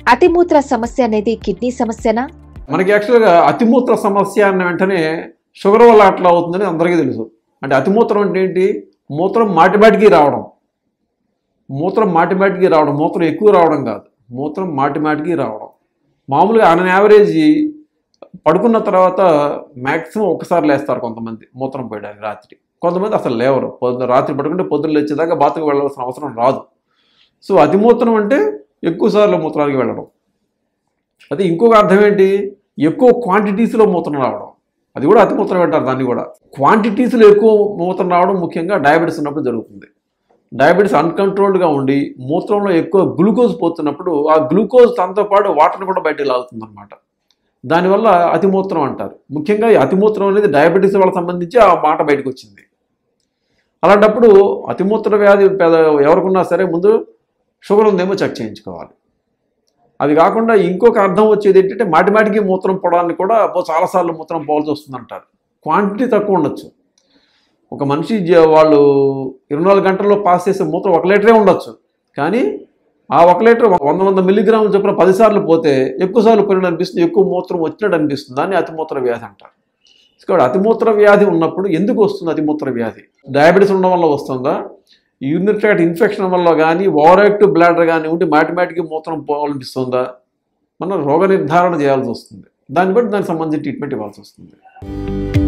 అతిమూత్ర సమస్య అనేది కిడ్నీ సమస్యనా మనకి యాక్చువల్గా అతిమూత్ర సమస్య అన్న వెంటనే షుగర్ వల్ల అట్లా అవుతుందని అందరికీ తెలుసు అంటే అతిమూత్రం అంటే ఏంటి మూత్రం మాటిమాటికి రావడం మూత్రం మాటిమాటికి రావడం మూత్రం ఎక్కువ రావడం కాదు మూత్రం మాటిమాటికి రావడం మామూలుగా ఆన్ యావరేజ్ పడుకున్న తర్వాత మ్యాక్సిమం ఒకసారి లేస్తారు కొంతమంది మూత్రం పోయడానికి రాత్రి కొంతమంది అసలు లేవరు పొద్దున్న రాత్రి పడుకుంటే పొద్దున్న లేచేదాకా బాత్రూమ్కి వెళ్ళవలసిన అవసరం రాదు సో అతిమూత్రం అంటే ఎక్కువ సార్లు మూత్రానికి వెళ్ళడం అది ఇంకొక అర్థం ఏంటి ఎక్కువ క్వాంటిటీస్లో మూత్రం రావడం అది కూడా అతిమూత్రం అంటారు దాన్ని కూడా క్వాంటిటీస్లో ఎక్కువ మూత్రం రావడం ముఖ్యంగా డయాబెటీస్ ఉన్నప్పుడు జరుగుతుంది డయాబెటీస్ అన్కంట్రోల్డ్గా ఉండి మూత్రంలో ఎక్కువ గ్లూకోజ్ పోతున్నప్పుడు ఆ గ్లూకోజ్ తనతో పాటు వాటర్ని కూడా బయటకు లాగుతుంది అనమాట దానివల్ల అతిమూత్రం అంటారు ముఖ్యంగా ఈ అతిమూత్రం అనేది డయాబెటీస్ వాళ్ళకి సంబంధించి ఆ మాట బయటకు వచ్చింది అలాంటప్పుడు అతిమూత్ర వ్యాధి పెద ఎవరికున్నా సరే ముందు షుగర్ ఉందేమో చెక్ చేయించుకోవాలి అది కాకుండా ఇంకొక అర్థం వచ్చేది ఏంటంటే మాటి మాటికి మూత్రం పోవడానికి కూడా అబ్బో చాలాసార్లు మూత్రం పోవాల్సి వస్తుంది అంటారు క్వాంటిటీ తక్కువ ఉండొచ్చు ఒక మనిషి జ- వాళ్ళు ఇరవై నాలుగు గంటల్లో పాస్ చేసే మూత్రం ఒక లీటరే ఉండొచ్చు కానీ ఆ ఒక లీటర్ వంద వంద మిల్లీగ్రాములు చొప్పున పదిసార్లు పోతే ఎక్కువ సార్లు పోయినట్టు అనిపిస్తుంది ఎక్కువ మూత్రం వచ్చినట్టు అనిపిస్తుంది దాన్ని అతిమూత్ర వ్యాధి అంటారు ఇక్కడ అతిమూత్ర వ్యాధి ఉన్నప్పుడు ఎందుకు వస్తుంది అతిమూత్ర వ్యాధి డయాబెటీస్ ఉండడం వల్ల వస్తుందా యూరినరీ ట్రాక్ట్ ఇన్ఫెక్షన్ వల్ల కానీ ఓవర్ యాక్టివ్ బ్లాడర్ కానీ ఉండి మాటిమాటికి మూత్రం పోవాలనిపిస్తుందా మనం రోగ నిర్ధారణ చేయాల్సి వస్తుంది దాన్ని బట్టి దానికి సంబంధించిన ట్రీట్మెంట్ ఇవ్వాల్సి వస్తుంది